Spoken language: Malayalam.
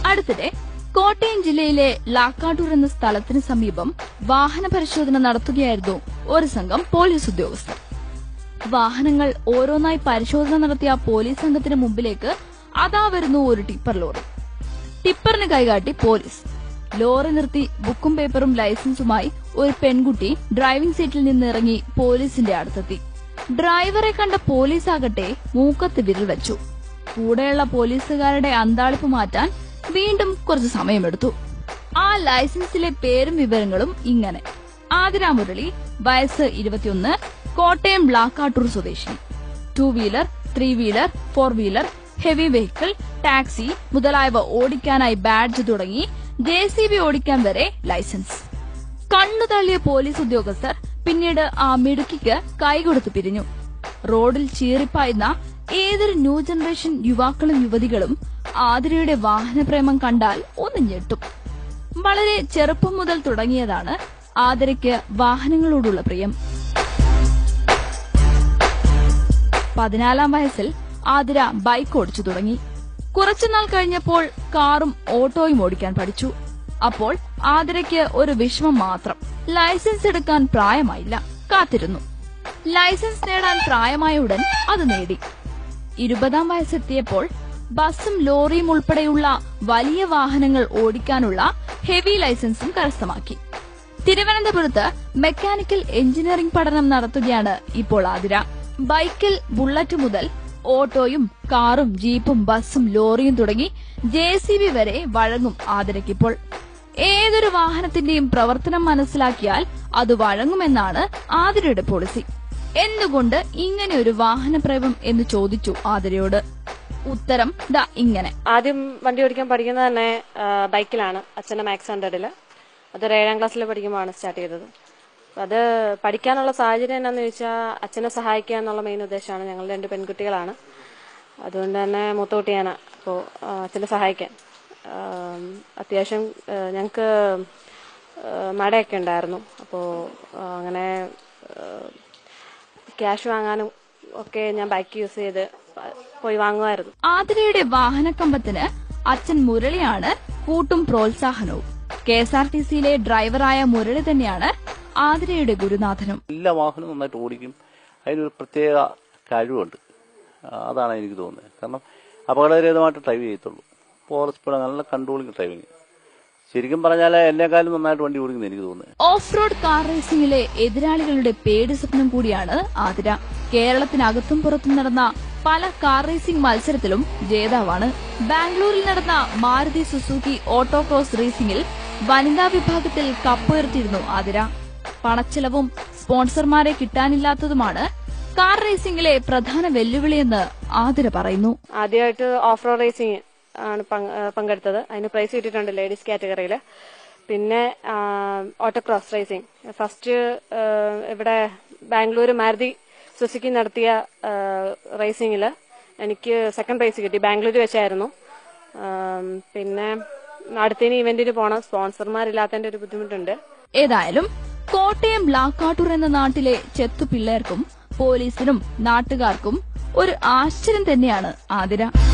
അടുത്തിടെ കോട്ടയം ജില്ലയിലെ ലാക്കാട്ടൂർ എന്ന സ്ഥലത്തിന് സമീപം വാഹന പരിശോധന നടത്തുകയായിരുന്നു ഒരു സംഘം പോലീസ് ഉദ്യോഗസ്ഥർ വാഹനങ്ങൾ ഓരോന്നായി പരിശോധന നടത്തിയ പോലീസ് സംഘത്തിന് മുമ്പിലേക്ക് അതാ വരുന്നു ഒരു ടിപ്പർ ലോറി ടിപ്പറിന് കൈകാട്ടി പോലീസ് ലോറി നിർത്തി ബുക്കും പേപ്പറും ലൈസൻസുമായി ഒരു പെൺകുട്ടി ഡ്രൈവിംഗ് സീറ്റിൽ നിന്ന് ഇറങ്ങി പോലീസിന്റെ അടുത്തെത്തി ഡ്രൈവറെ കണ്ട പോലീസ് ആകട്ടെ മൂക്കത്ത് വിരൽ വെച്ചു കൂടെയുള്ള പോലീസുകാരുടെ അന്താളിപ്പ് മാറ്റാൻ വീണ്ടും കുറച്ച് സമയമെടുത്തു ആ ലൈസൻസിലെ പേരും വിവരങ്ങളും ഇങ്ങനെ ആതിര മുരളി വയസ്സ് ഇരുപത്തിയൊന്ന് കോട്ടയം ബ്ലാക്കാട്ടൂർ സ്വദേശി two wheeler three wheeler four wheeler heavy vehicle taxi മുതലായവ ഓടിക്കാനായി ബാഡ്ജ് തുടങ്ങി ജെ സി ബി ഓടിക്കാൻ വരെ ലൈസൻസ് കണ്ണു തള്ളിയ പോലീസ് ഉദ്യോഗസ്ഥർ പിന്നീട് ആ മിടുക്കിക്ക് കൈകൊടുത്തു പിരിഞ്ഞു റോഡിൽ ചീറിപ്പായുന്ന ഏതൊരു ന്യൂ ജനറേഷൻ യുവാക്കളും യുവതികളും ആതിരയുടെ വാഹനപ്രേമം കണ്ടാൽ ഒന്ന് ഞെട്ടും വളരെ ചെറുപ്പം മുതൽ തുടങ്ങിയതാണ് ആതിരയ്ക്ക് വാഹനങ്ങളോടുള്ള പ്രിയം പതിനാലാം വയസ്സിൽ ആതിര ബൈക്ക് ഓടിച്ചു തുടങ്ങി കുറച്ചുനാൾ കഴിഞ്ഞപ്പോൾ കാറും ഓട്ടോയും ഓടിക്കാൻ പഠിച്ചു അപ്പോൾ ആതിരയ്ക്ക് ഒരു വിഷമം മാത്രം ലൈസൻസ് എടുക്കാൻ പ്രായമായില്ല കാത്തിരുന്നു ലൈസൻസ് നേടാൻ പ്രായമായ ഉടൻ അത് നേടി ഇരുപതാം വയസ്സെത്തിയപ്പോൾ ബസ്സും ലോറിയും ഉൾപ്പെടെയുള്ള വലിയ വാഹനങ്ങൾ ഓടിക്കാനുള്ള ഹെവി ലൈസൻസും കരസ്ഥമാക്കി തിരുവനന്തപുരത്ത് മെക്കാനിക്കൽ എഞ്ചിനീയറിംഗ് പഠനം നടത്തുകയാണ് ഇപ്പോൾ ആതിര ബൈക്കിൽ ബുള്ളറ്റ് മുതൽ ഓട്ടോയും കാറും ജീപ്പും ബസ്സും ലോറിയും തുടങ്ങി ജെ സി ബി വരെ വഴങ്ങും ആതിരയ്ക്കിപ്പോൾ ഏതൊരു വാഹനത്തിന്റെയും പ്രവർത്തനം മനസ്സിലാക്കിയാൽ അത് വഴങ്ങുമെന്നാണ് ആതിരയുടെ പോളിസി എന്തുകൊണ്ട് ഇങ്ങനെ ഒരു വാഹനപ്രേമം എന്ന് ചോദിച്ചു ആതിരയോട് ഉത്തരം ദാ ഇങ്ങനെ ആദ്യം വണ്ടി ഓടിക്കാൻ പഠിക്കുന്നത് തന്നെ ആ, ബൈക്കിലാണ് അച്ഛൻ്റെ മാക്സ് ഹൺഡ്രഡിൽ അതൊരു ഏഴാം ക്ലാസ്സിൽ പഠിക്കുമ്പോഴാണ് സ്റ്റാർട്ട് ചെയ്തത് അപ്പൊ അത് പഠിക്കാനുള്ള സാഹചര്യം എന്നാന്ന് ചോദിച്ചാൽ അച്ഛനെ സഹായിക്കുക എന്നുള്ള മെയിൻ ഉദ്ദേശമാണ് ഞങ്ങൾ രണ്ട് പെൺകുട്ടികളാണ് അതുകൊണ്ട് തന്നെ മൂത്ത കുട്ടിയാണ് അപ്പോൾ അച്ഛനെ സഹായിക്കാൻ ആം, അത്യാവശ്യം ഞങ്ങൾക്ക് മഴയൊക്കെ ഉണ്ടായിരുന്നു അപ്പോൾ അങ്ങനെ ക്യാഷ് വാങ്ങാനും ഒക്കെ ഞാൻ ബൈക്ക് യൂസ് ചെയ്ത് പോയി വാങ്ങുമായിരുന്നു ആതിരയുടെ വാഹനക്കമ്പത്തിന് അച്ഛൻ മുരളിയാണ് കൂട്ടും പ്രോത്സാഹനവും കെ എസ് ആർ ടി സിയിലെ ഡ്രൈവറായ മുരളി തന്നെയാണ് ആതിരയുടെ ഗുരുനാഥനും എല്ലാ വാഹനവും നന്നായിട്ട് ഓടിക്കും അതിനൊരു പ്രത്യേക കഴിവുണ്ട് ആ, അതാണ് എനിക്ക് തോന്നുന്നത് കാരണം അപകടരഹിതമായിട്ട് ഡ്രൈവ് ചെയ്യത്തുള്ളൂ ഓവർ സ്പീഡ് നല്ല കൺട്രോളിങ് ഡ്രൈവിങ് ശരിക്കും പറഞ്ഞാൽ എന്നെക്കാളും നന്നായിട്ട് വണ്ടി ഓടിക്കുന്നത് എനിക്ക് തോന്നുന്നത് ഓഫ് റോഡ് കാർ റേസിംഗിലെ എതിരാളികളുടെ പേടി സ്വപ്നം കൂടിയാണ് ആതിര കേരളത്തിനകത്തും പുറത്തും നടന്ന പല കാർ റേസിംഗ് മത്സരത്തിലും ജേതാവാണ് ബാംഗ്ലൂരിൽ നടന്ന മാരുതി സുസുക്കി ഓട്ടോ ക്രോസ് റേസിംഗിൽ വനിതാ വിഭാഗത്തിൽ കപ്പുയർത്തിയിരുന്നു ആതിര പണച്ചെലവും സ്പോൺസർമാരെ കിട്ടാനില്ലാത്തതുമാണ് കാർ റേസിംഗിലെ പ്രധാന വെല്ലുവിളിയെന്ന് ആതിര പറയുന്നു ആദ്യമായിട്ട് ഓഫ് റോഡ് റേസിംഗ് ആണ് പങ്ക്- ആ, പങ്കെടുത്തത് അതിന് പ്രൈസ് കിട്ടിയിട്ടുണ്ട് ലേഡീസ് കാറ്റഗറിയിൽ പിന്നെ ഓട്ടോക്രോസ് റേസിംഗ് ഫസ്റ്റ് ഇവിടെ ബാംഗ്ലൂർ മാരുതി സുസുക്കി നടത്തിയ റേസിംഗിൽ എനിക്ക് സെക്കൻഡ് പ്രൈസ് കിട്ടി ബാംഗ്ലൂർ വെച്ചായിരുന്നു ആം, പിന്നെ അടുത്തതിന് ഇവന്റിന് പോകണം സ്പോൺസർമാരില്ലാത്തതിന്റെ ഒരു ബുദ്ധിമുട്ടുണ്ട് ഏതായാലും കോട്ടയം ബ്ലാക്കാട്ടൂർ എന്ന നാട്ടിലെ ചെത്തു പിള്ളേർക്കും പോലീസിനും നാട്ടുകാർക്കും ഒരു ആശ്ചര്യം തന്നെയാണ് ആതിര